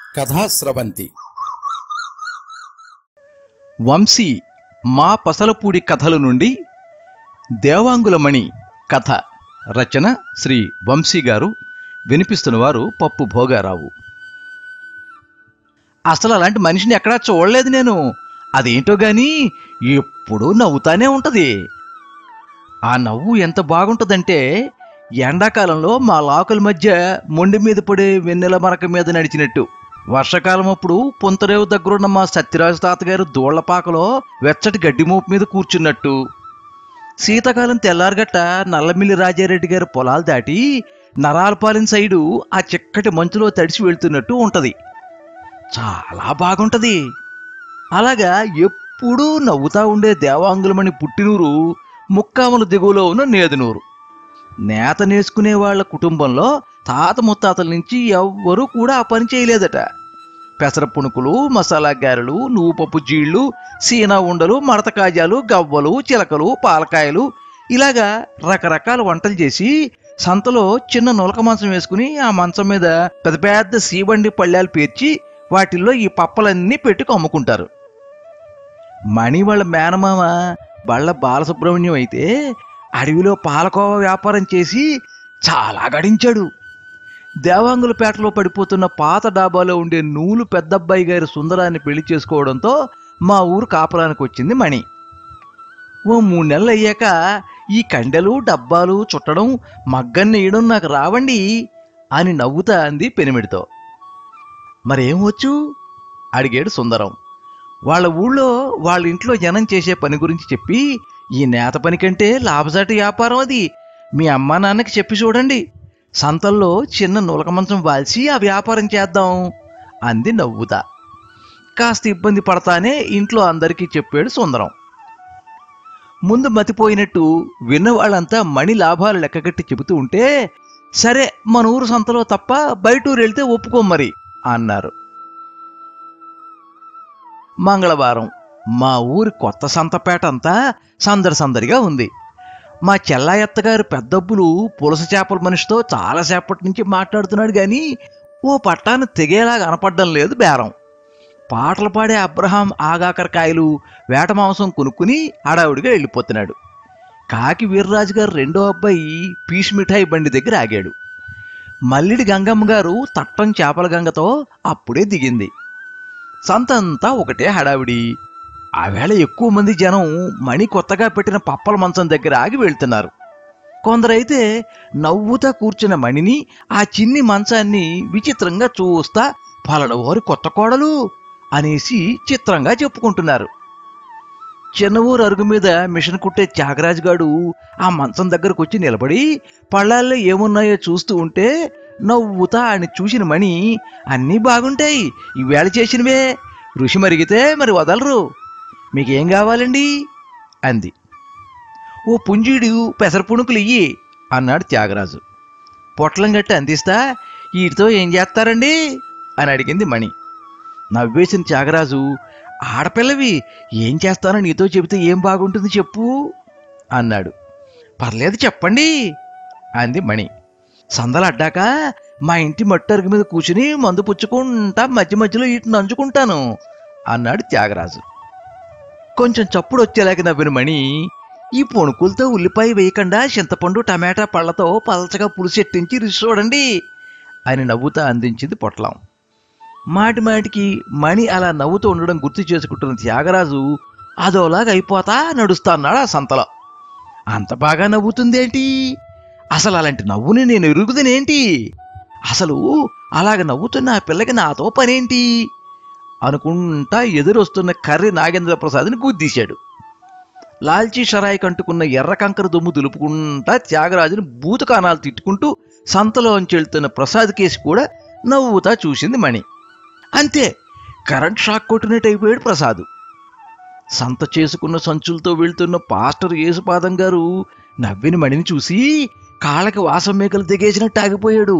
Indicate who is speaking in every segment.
Speaker 1: కథాస్రవంతి
Speaker 2: వంశీ మా పసలపూడి కథల నుండి దేవాంగులమణి కథ రచన శ్రీ వంశీ గారు వినిపిస్తున్నవారు పప్పు భోగారావు అసలు అలాంటి మనిషిని ఎక్కడా చూడలేదు నేను అదేంటో గాని ఎప్పుడూ నవ్వుతానే ఉంటది ఆ నవ్వు ఎంత బాగుంటుందంటే ఎండాకాలంలో మా లాకుల మధ్య మొండి మీద పడే వెన్నెల మరక మీద నడిచినట్టు వర్షాకాలం అప్పుడు పొంతరేవు దగ్గరున్న మా సత్యరాజు తాతగారు దూళ్లపాకలో వెచ్చటి గడ్డి మోపు మీద కూర్చున్నట్టు శీతాకాలం తెల్లారగట్ట నల్లమిల్లి రాజారెడ్డి గారి పొలాలు దాటి నరాలపాలెం సైడు ఆ చిక్కటి మంచులో తడిసి వెళ్తున్నట్టు ఉంటది చాలా బాగుంటది అలాగా ఎప్పుడూ నవ్వుతా ఉండే దేవాంగులమణి పుట్టినూరు ముక్కాముల దిగువలో ఉన్న నేదునూరు నేత నేసుకునే వాళ్ళ కుటుంబంలో తాత ముత్తాతల నుంచి ఎవ్వరూ కూడా ఆ పని చేయలేదట పెసర పుణుకులు మసాలా గారెలు నువ్వు పప్పు జీళ్ళు సీనా ఉండలు మడత కాజాలు గవ్వలు చిలకలు పాలకాయలు ఇలాగా రకరకాల వంటలు చేసి సంతలో చిన్న నులక మంచం వేసుకుని ఆ మంచం మీద పెద్ద పెద్ద సీబండి పళ్ళాలు పేర్చి వాటిల్లో ఈ పప్పలన్నీ పెట్టుకు అమ్ముకుంటారు మణి వాళ్ళ మేనమామ బళ్ళ బాలసుబ్రహ్మణ్యం అయితే అడవిలో పాలకోవ వ్యాపారం చేసి చాలా గడించాడు దేవాంగులపేటలో పడిపోతున్న పాత డాబాలో ఉండే నూలు పెద్దబ్బాయి గారి సుందరాన్ని పెళ్లి చేసుకోవడంతో మా ఊరు కాపురానికి వచ్చింది మణి ఓ మూడు నెలలు అయ్యాక ఈ కండెలు డబ్బాలు చుట్టడం మగ్గన్ని వేయడం నాకు రావండి అని నవ్వుతా అంది పెనిమిడితో మరేం వచ్చు అడిగాడు సుందరం వాళ్ళ ఊళ్ళో వాళ్ళ ఇంట్లో జనం చేసే పని గురించి చెప్పి ఈ నేత పని కంటే లాభసాటి వ్యాపారం అది మీ అమ్మా నాన్నకి చెప్పి చూడండి సంతల్లో చిన్న నులక మంచం వాల్చి ఆ వ్యాపారం చేద్దాం అంది నవ్వుతా కాస్త ఇబ్బంది పడతానే ఇంట్లో అందరికీ చెప్పాడు సుందరం ముందు మతిపోయినట్టు విన్న వాళ్ళంతా మణి లాభాలు లెక్కగట్టి చెబుతూ ఉంటే సరే మన ఊరు సంతలో తప్ప బయట ఊరు వెళ్తే ఒప్పుకోం మరి అన్నారు మంగళవారం మా ఊరి కొత్త సంతపేట అంతా సందడి సందడిగా ఉంది మా చెల్లాయత్తగారు పెద్దబ్బులు పులస చేపల మనిషితో చాలాసేపటి నుంచి మాట్లాడుతున్నాడు కానీ ఓ పట్టాను తెగేలా కనపడడం లేదు బేరం పాటలు పాడే అబ్రహాం ఆగాకరకాయలు వేట మాంసం కొనుక్కుని హడావుడిగా వెళ్ళిపోతున్నాడు కాకి వీర్రాజు గారు రెండో అబ్బాయి పీస్ మిఠాయి బండి దగ్గర ఆగాడు మల్లిడి గంగమ్మ గారు తట్టం చేపల గంగతో అప్పుడే దిగింది సంతంతా ఒకటే హడావిడి ఆవేళ ఎక్కువ మంది జనం మణి కొత్తగా పెట్టిన పప్పల మంచం దగ్గర ఆగి వెళ్తున్నారు కొందరైతే నవ్వుతా కూర్చున్న మణిని ఆ చిన్ని మంచాన్ని విచిత్రంగా చూస్తా పలన వారి కొత్త కోడలు అనేసి చిత్రంగా చెప్పుకుంటున్నారు చిన్న ఊరు అరుగు మీద మిషన్ కుట్టే త్యాగరాజు గాడు ఆ మంచం దగ్గరకు వచ్చి నిలబడి పళ్ళాల్లో ఏమున్నాయో చూస్తూ ఉంటే నవ్వుతా అని చూసిన మణి అన్నీ బాగుంటాయి ఈవేళ చేసినవే ఋషి మరిగితే మరి వదలరు మీకేం కావాలండి అంది ఓ పుంజీడు పెసర పుణుకులు ఇయ్యి అన్నాడు త్యాగరాజు పొట్లం గట్టి అందిస్తా వీటితో ఏం చేస్తారండి అని అడిగింది మణి నవ్వేసిన త్యాగరాజు ఆడపిల్లవి ఏం చేస్తానో నీతో చెబితే ఏం బాగుంటుంది చెప్పు అన్నాడు పర్లేదు చెప్పండి అంది మణి సందలు అడ్డాక మా ఇంటి మట్టరుగు మీద కూర్చుని మందు పుచ్చుకుంటా మధ్య మధ్యలో వీటిని నంచుకుంటాను అన్నాడు త్యాగరాజు కొంచెం చప్పుడు వచ్చేలాగా నవ్విన మణి ఈ పొణుకులతో ఉల్లిపాయ వేయకుండా చింతపండు టమాటా పళ్ళతో పలచగా పులుసెట్టించి రుచి చూడండి అని నవ్వుతా అందించింది పొట్లం మాటి మాటికి మణి అలా నవ్వుతూ ఉండడం గుర్తు చేసుకుంటున్న త్యాగరాజు అదోలాగా అయిపోతా నడుస్తా అన్నాడు ఆ సంతలో అంత బాగా నవ్వుతుందేంటి అసలు అలాంటి నవ్వుని నేను ఎరుగుదనేంటి అసలు అలాగ నవ్వుతున్న ఆ పిల్లకి నాతో పనేంటి అనుకుంటా ఎదురొస్తున్న కర్రి నాగేంద్ర ప్రసాద్ని గుద్దీశాడు లాల్చీ షరాయి కంటుకున్న ఎర్ర కంకర దుమ్ము దులుపుకుంటా త్యాగరాజుని బూతకానాలు తిట్టుకుంటూ సంతలోంచి వెళ్తున్న ప్రసాద్ కేసు కూడా నవ్వుతా చూసింది మణి అంతే కరెంట్ షాక్ కొట్టినట్టు అయిపోయాడు ప్రసాద్ సంత చేసుకున్న సంచులతో వెళ్తున్న పాస్టర్ యేసుపాదం గారు నవ్విన మణిని చూసి కాళ్ళకి వాసం మేకలు దిగేసినట్టు ఆగిపోయాడు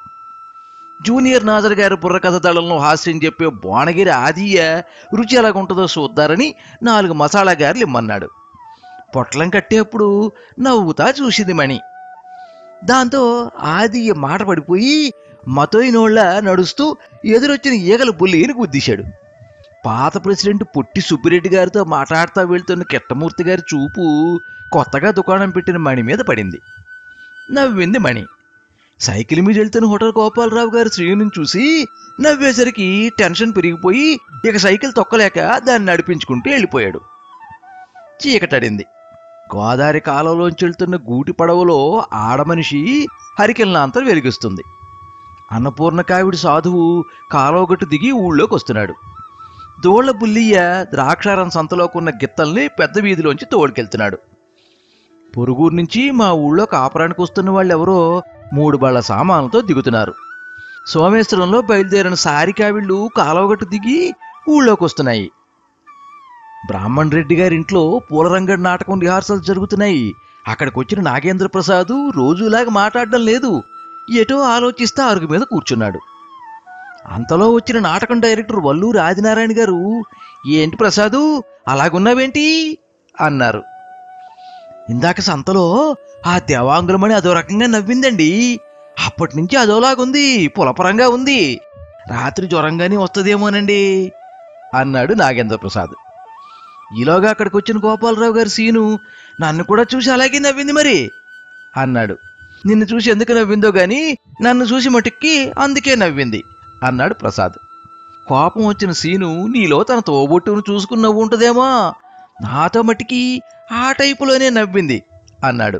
Speaker 2: జూనియర్ నాజర్ గారి బుర్రకథ దళంలో హాస్యం చెప్పే బోనగిరి ఆదియ రుచి ఎలాగుంటుందో చూద్దారని నాలుగు మసాలా గారెలు ఇమ్మన్నాడు పొట్లం కట్టేప్పుడు నవ్వుతా చూసింది మణి దాంతో ఆదియ మాట పడిపోయి మతోయినోళ్ళ నడుస్తూ ఎదురొచ్చిన ఈగల బుల్లిని గుద్దేశాడు పాత ప్రెసిడెంట్ పొట్టి సుబ్బిరెడ్డి గారితో మాట్లాడుతూ వెళ్తున్న కిట్టమూర్తి గారి చూపు కొత్తగా దుకాణం పెట్టిన మణి మీద పడింది నవ్వింది మణి సైకిల్ మీద వెళ్తున్న హోటల్ గోపాలరావు గారి శ్రీను చూసి నవ్వేసరికి టెన్షన్ పెరిగిపోయి ఇక సైకిల్ తొక్కలేక దాన్ని నడిపించుకుంటూ వెళ్ళిపోయాడు చీకటడింది గోదావరి కాలంలోంచి వెళ్తున్న గూటి పడవలో ఆడమనిషి హరికెల్నాంతరం వెలిగిస్తుంది అన్నపూర్ణ కావిడి సాధువు కాలువగట్టు దిగి ఊళ్ళోకి వస్తున్నాడు దోళ్ల బుల్లియ్య ద్రాక్షారం సంతలోకున్న గిత్తల్ని పెద్ద వీధిలోంచి తోడుకెళ్తున్నాడు పొరుగురు నుంచి మా ఊళ్ళో కాపురానికి వస్తున్న వాళ్ళెవరో మూడు బళ్ళ సామాన్లతో దిగుతున్నారు సోమేశ్వరంలో బయలుదేరిన సారికావిళ్ళు కాలువగట్టు దిగి ఊళ్ళోకి వస్తున్నాయి బ్రాహ్మణ్ రెడ్డి గారి ఇంట్లో పూలరంగడి నాటకం రిహార్సల్స్ జరుగుతున్నాయి అక్కడికి వచ్చిన నాగేంద్ర ప్రసాద్ రోజులాగా మాట్లాడడం లేదు ఎటో ఆలోచిస్తే అరుగు మీద కూర్చున్నాడు అంతలో వచ్చిన నాటకం డైరెక్టర్ వల్లూరి ఆదినారాయణ గారు ఏంటి ప్రసాదు అలాగున్నావేంటి అన్నారు ఇందాక సంతలో ఆ దేవాంగులమణి అదో రకంగా నవ్విందండి అప్పటి నుంచి అదోలాగుంది పులపరంగా ఉంది రాత్రి జ్వరంగానే వస్తుందేమోనండి అన్నాడు నాగేంద్ర ప్రసాద్ ఈలోగా అక్కడికి వచ్చిన గోపాలరావు గారి సీను నన్ను కూడా చూసి అలాగే నవ్వింది మరి అన్నాడు నిన్ను చూసి ఎందుకు నవ్విందో గాని నన్ను చూసి మటుక్కి అందుకే నవ్వింది అన్నాడు ప్రసాద్ కోపం వచ్చిన సీను నీలో తన తోబొట్టును చూసుకుని నవ్వు ఉంటుందేమో నాతో మట్టికి ఆ టైపులోనే నవ్వింది అన్నాడు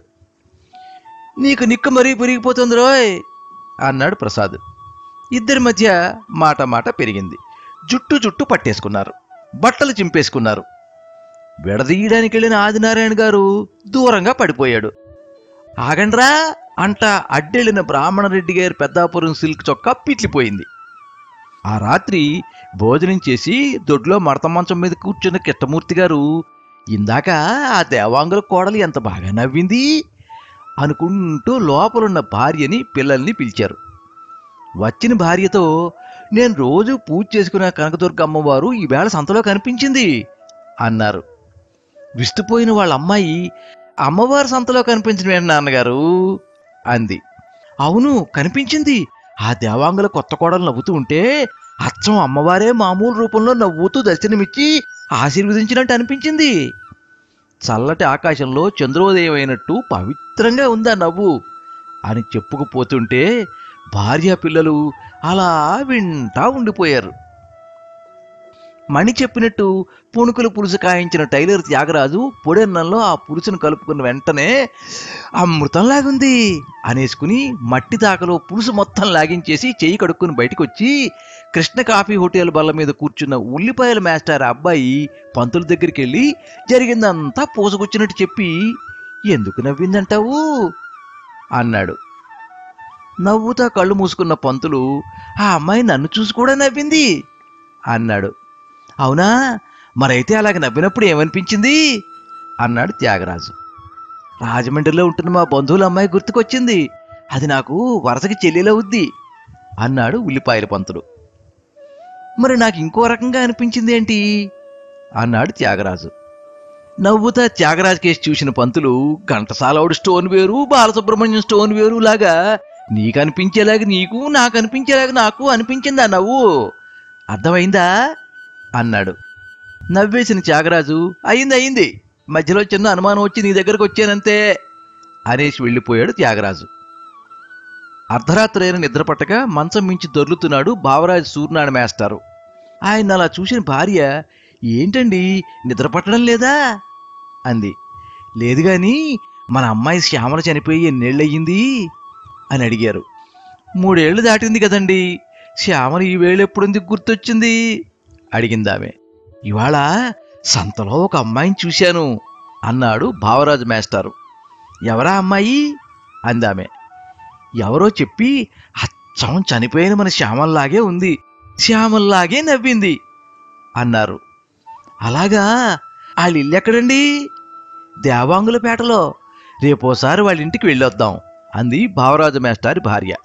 Speaker 2: నీకు నిక్కు మరీ పెరిగిపోతుంది రోయ్ అన్నాడు ప్రసాద్ ఇద్దరి మధ్య మాట మాట పెరిగింది జుట్టు జుట్టు పట్టేసుకున్నారు బట్టలు చింపేసుకున్నారు విడదీయడానికి వెళ్ళిన ఆదినారాయణ గారు దూరంగా పడిపోయాడు ఆగండ్రా అంట అడ్డెళ్ళిన బ్రాహ్మణరెడ్డి గారి పెద్దాపురం సిల్క్ చొక్కా పిట్లిపోయింది ఆ రాత్రి భోజనం చేసి దొడ్లో మడత మంచం మీద కూర్చున్న కిట్టమూర్తి గారు ఇందాక ఆ దేవాంగుల కోడలు ఎంత బాగా నవ్వింది అనుకుంటూ లోపలున్న భార్యని పిల్లల్ని పిలిచారు వచ్చిన భార్యతో నేను రోజు పూజ చేసుకునే కనకదుర్గ అమ్మవారు ఈవేళ సంతలో కనిపించింది అన్నారు విస్తుపోయిన వాళ్ళ అమ్మాయి అమ్మవారి సంతలో కనిపించిన నాన్నగారు అంది అవును కనిపించింది ఆ దేవాంగుల కొత్త కోడలు నవ్వుతూ ఉంటే అచ్చం అమ్మవారే మామూలు రూపంలో నవ్వుతూ దర్శనమిచ్చి ఆశీర్వదించినట్టు అనిపించింది చల్లటి ఆకాశంలో చంద్రోదయం అయినట్టు పవిత్రంగా ఉంది ఆ నవ్వు అని చెప్పుకుపోతుంటే భార్య పిల్లలు అలా వింటా ఉండిపోయారు మణి చెప్పినట్టు పుణుకులు పులుసు కాయించిన టైలర్ త్యాగరాజు పొడెన్నంలో ఆ పులుసును కలుపుకున్న వెంటనే అమృతంలాగుంది అనేసుకుని మట్టి తాకలో పులుసు మొత్తం లాగించేసి చెయ్యి కడుక్కుని బయటకు వచ్చి కృష్ణ కాఫీ హోటల్ బల్ల మీద కూర్చున్న ఉల్లిపాయల మాస్టర్ అబ్బాయి పంతుల దగ్గరికి వెళ్ళి జరిగిందంతా పూసకొచ్చినట్టు చెప్పి ఎందుకు నవ్విందంటావు అన్నాడు నవ్వుతా కళ్ళు మూసుకున్న పంతులు ఆ అమ్మాయి నన్ను చూసి కూడా నవ్వింది అన్నాడు అవునా మరైతే అలాగ నవ్వినప్పుడు ఏమనిపించింది అన్నాడు త్యాగరాజు రాజమండ్రిలో ఉంటున్న మా బంధువుల అమ్మాయి గుర్తుకొచ్చింది అది నాకు వరసకి చెల్లెలవుద్ది అన్నాడు ఉల్లిపాయల పంతులు మరి నాకు ఇంకో రకంగా అనిపించింది ఏంటి అన్నాడు త్యాగరాజు నవ్వుతా త్యాగరాజు కేసు చూసిన పంతులు ఘంటసాలవుడు స్టోన్ వేరు బాలసుబ్రహ్మణ్యం స్టోన్ వేరు లాగా నీకు అనిపించేలాగా నీకు నాకు అనిపించేలాగా నాకు అనిపించింది ఆ నవ్వు అర్థమైందా అన్నాడు నవ్వేసిన త్యాగరాజు అయింది అయింది మధ్యలో చిన్న అనుమానం వచ్చి నీ దగ్గరకు వచ్చానంతే అనేసి వెళ్ళిపోయాడు త్యాగరాజు అర్ధరాత్రి అయిన నిద్రపట్టక మంచం మించి దొర్లుతున్నాడు బావరాజు సూర్యనారాయణ మేస్టారు ఆయన అలా చూసిన భార్య ఏంటండి నిద్ర పట్టడం లేదా అంది లేదు గాని మన అమ్మాయి శ్యామల చనిపోయి ఎన్నేళ్ళయ్యింది అని అడిగారు మూడేళ్లు దాటింది కదండి శ్యామల ఈ వేళ ఎప్పుడెందుకు గుర్తొచ్చింది అడిగింది ఆమె ఇవాళ సంతలో ఒక అమ్మాయిని చూశాను అన్నాడు భావరాజు మేస్టారు ఎవరా అమ్మాయి అందామె ఎవరో చెప్పి అచ్చం చనిపోయిన మన శ్యామల్లాగే ఉంది శ్యామల్లాగే నవ్వింది అన్నారు అలాగా వాళ్ళ ఇల్లు ఎక్కడండి దేవాంగులపేటలో రేపోసారి వాళ్ళ ఇంటికి వెళ్ళొద్దాం అంది భావరాజు మేస్టారి భార్య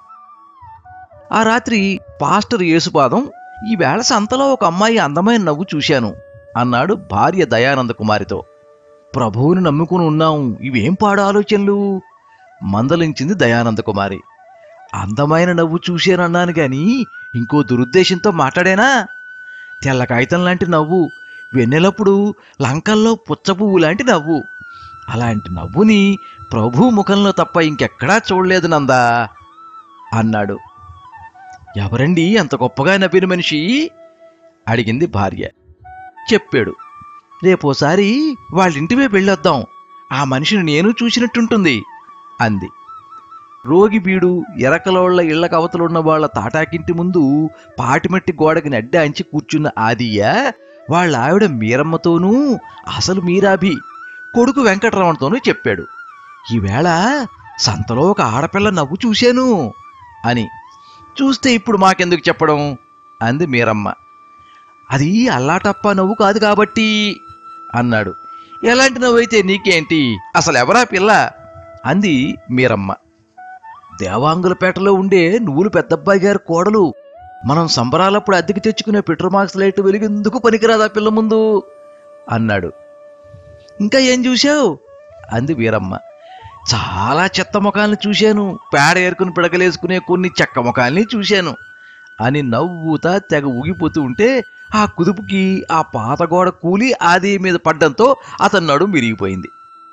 Speaker 2: ఆ రాత్రి పాస్టర్ యేసుపాదం ఈవేళ సంతలో ఒక అమ్మాయి అందమైన నవ్వు చూశాను అన్నాడు భార్య దయానంద కుమారితో ప్రభువుని నమ్ముకుని ఉన్నాం ఇవేం పాడు ఆలోచనలు మందలించింది దయానంద కుమారి అందమైన నవ్వు చూశానన్నాను గాని ఇంకో దురుద్దేశంతో మాట్లాడేనా తెల్ల కాగితం లాంటి నవ్వు వెన్నెలప్పుడు లంకల్లో పుచ్చపువ్వు లాంటి నవ్వు అలాంటి నవ్వుని ప్రభు ముఖంలో తప్ప ఇంకెక్కడా చూడలేదు నందా అన్నాడు ఎవరండి అంత గొప్పగా నవ్విన మనిషి అడిగింది భార్య చెప్పాడు రేపోసారి వాళ్ళింటివే వెళ్ళొద్దాం ఆ మనిషిని నేను చూసినట్టుంటుంది అంది రోగి బీడు ఎరకలోళ్ల ఇళ్ల కవతలున్న వాళ్ళ తాటాకింటి ముందు పాటిమట్టి గోడకి నడ్డాంచి కూర్చున్న ఆదియ్య వాళ్ళ ఆవిడ మీరమ్మతోనూ అసలు మీరాభి కొడుకు వెంకటరమణతోనూ చెప్పాడు ఈవేళ సంతలో ఒక ఆడపిల్ల నవ్వు చూశాను అని చూస్తే ఇప్పుడు మాకెందుకు చెప్పడం అంది మీరమ్మ అది అల్లాటప్ప నవ్వు కాదు కాబట్టి అన్నాడు ఎలాంటి నవ్వు అయితే నీకేంటి అసలు ఎవరా పిల్ల అంది మీరమ్మ దేవాంగులపేటలో ఉండే నువ్వులు పెద్దబ్బాయి గారి కోడలు మనం సంబరాలప్పుడు అద్దెకి తెచ్చుకునే పెట్రోమాక్స్ లైట్ వెలిగెందుకు పనికిరాదా పిల్ల ముందు అన్నాడు ఇంకా ఏం చూశావు అంది వీరమ్మ చాలా చెత్త ముఖాల్ని చూశాను పేడ ఏరుకుని పిడకలేసుకునే కొన్ని చెక్క ముఖాల్ని చూశాను అని నవ్వుతా తెగ ఊగిపోతూ ఉంటే ఆ కుదుపుకి ఆ పాత గోడ కూలి ఆది మీద పడ్డంతో అతని నడుం విరిగిపోయింది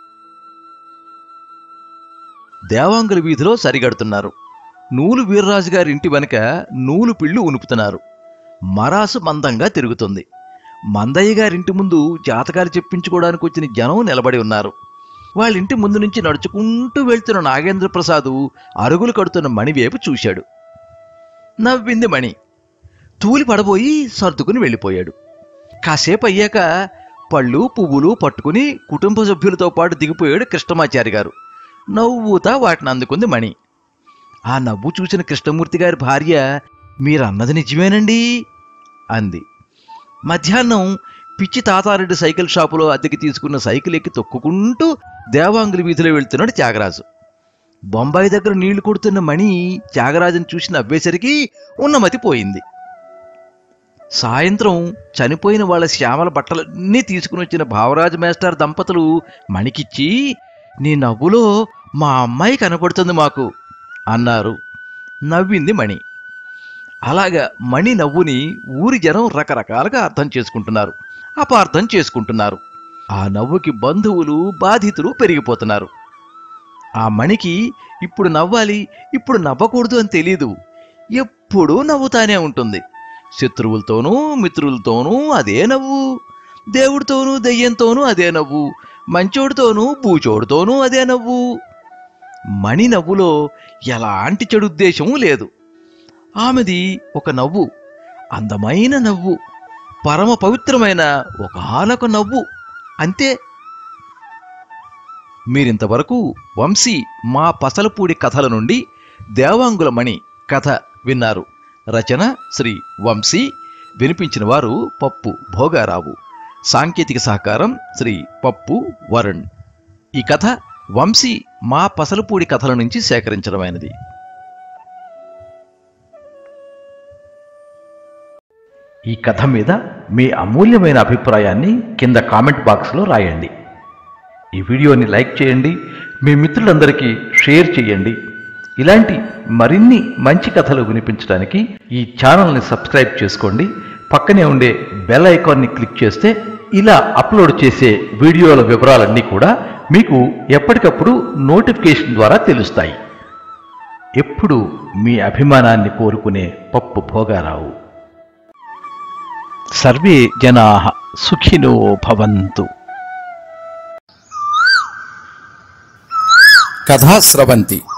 Speaker 2: దేవాంగుల వీధిలో సరిగడుతున్నారు నూలు వీర్రాజు గారి ఇంటి వెనుక నూలు పిళ్ళు ఉనుపుతున్నారు మరాసు మందంగా తిరుగుతుంది మందయ్య గారింటి ముందు జాతకాలు చెప్పించుకోవడానికి వచ్చిన జనం నిలబడి ఉన్నారు వాళ్ళ ఇంటి ముందు నుంచి నడుచుకుంటూ వెళ్తున్న నాగేంద్ర ప్రసాదు అరుగులు కడుతున్న మణి వైపు చూశాడు నవ్వింది మణి తూలి పడబోయి సర్దుకుని వెళ్ళిపోయాడు కాసేపు అయ్యాక పళ్ళు పువ్వులు పట్టుకుని కుటుంబ సభ్యులతో పాటు దిగిపోయాడు కృష్ణమాచారి గారు నవ్వుతా వాటిని అందుకుంది మణి ఆ నవ్వు చూసిన కృష్ణమూర్తి గారి భార్య మీరన్నది నిజమేనండి అంది మధ్యాహ్నం పిచ్చి తాతారెడ్డి సైకిల్ షాపులో అద్దెకి తీసుకున్న సైకిల్ ఎక్కి తొక్కుకుంటూ దేవాంగుల వీధిలో వెళ్తున్నాడు త్యాగరాజు బొంబాయి దగ్గర నీళ్లు కొడుతున్న మణి త్యాగరాజుని చూసి నవ్వేసరికి ఉన్నమతి పోయింది సాయంత్రం చనిపోయిన వాళ్ళ శ్యామల బట్టలన్నీ తీసుకుని వచ్చిన భావరాజు మేస్టార్ దంపతులు మణికిచ్చి నీ నవ్వులో మా అమ్మాయి కనపడుతుంది మాకు అన్నారు నవ్వింది మణి అలాగా మణి నవ్వుని ఊరి జనం రకరకాలుగా అర్థం చేసుకుంటున్నారు అపార్థం చేసుకుంటున్నారు ఆ నవ్వుకి బంధువులు బాధితులు పెరిగిపోతున్నారు ఆ మణికి ఇప్పుడు నవ్వాలి ఇప్పుడు నవ్వకూడదు అని తెలీదు ఎప్పుడూ నవ్వుతానే ఉంటుంది శత్రువులతోనూ మిత్రులతోనూ అదే నవ్వు దేవుడితోనూ దెయ్యంతోనూ అదే నవ్వు మంచోడితోనూ బూచోడితోనూ అదే నవ్వు మణి నవ్వులో ఎలాంటి చెడు ఉద్దేశము లేదు ఆమెది ఒక నవ్వు అందమైన నవ్వు పరమ పవిత్రమైన ఒకనొక నవ్వు అంతే మీరింతవరకు వంశీ మా పసలపూడి కథల నుండి దేవాంగుల మణి కథ విన్నారు రచన శ్రీ వంశీ వినిపించిన వారు పప్పు భోగారావు సాంకేతిక సహకారం శ్రీ పప్పు వరుణ్ ఈ కథ వంశీ మా పసలపూడి కథల నుంచి సేకరించడమైనది ఈ కథ మీద మీ అమూల్యమైన అభిప్రాయాన్ని కింద కామెంట్ బాక్స్లో రాయండి ఈ వీడియోని లైక్ చేయండి మీ మిత్రులందరికీ షేర్ చేయండి ఇలాంటి మరిన్ని మంచి కథలు వినిపించడానికి ఈ ఛానల్ని సబ్స్క్రైబ్ చేసుకోండి పక్కనే ఉండే బెల్ ఐకాన్ని క్లిక్ చేస్తే ఇలా అప్లోడ్ చేసే వీడియోల వివరాలన్నీ కూడా మీకు ఎప్పటికప్పుడు నోటిఫికేషన్ ద్వారా తెలుస్తాయి ఎప్పుడు మీ అభిమానాన్ని కోరుకునే పప్పు భోగారావు సర్వే జనా సుఖినో భవంతు
Speaker 1: కథా స్రవంతి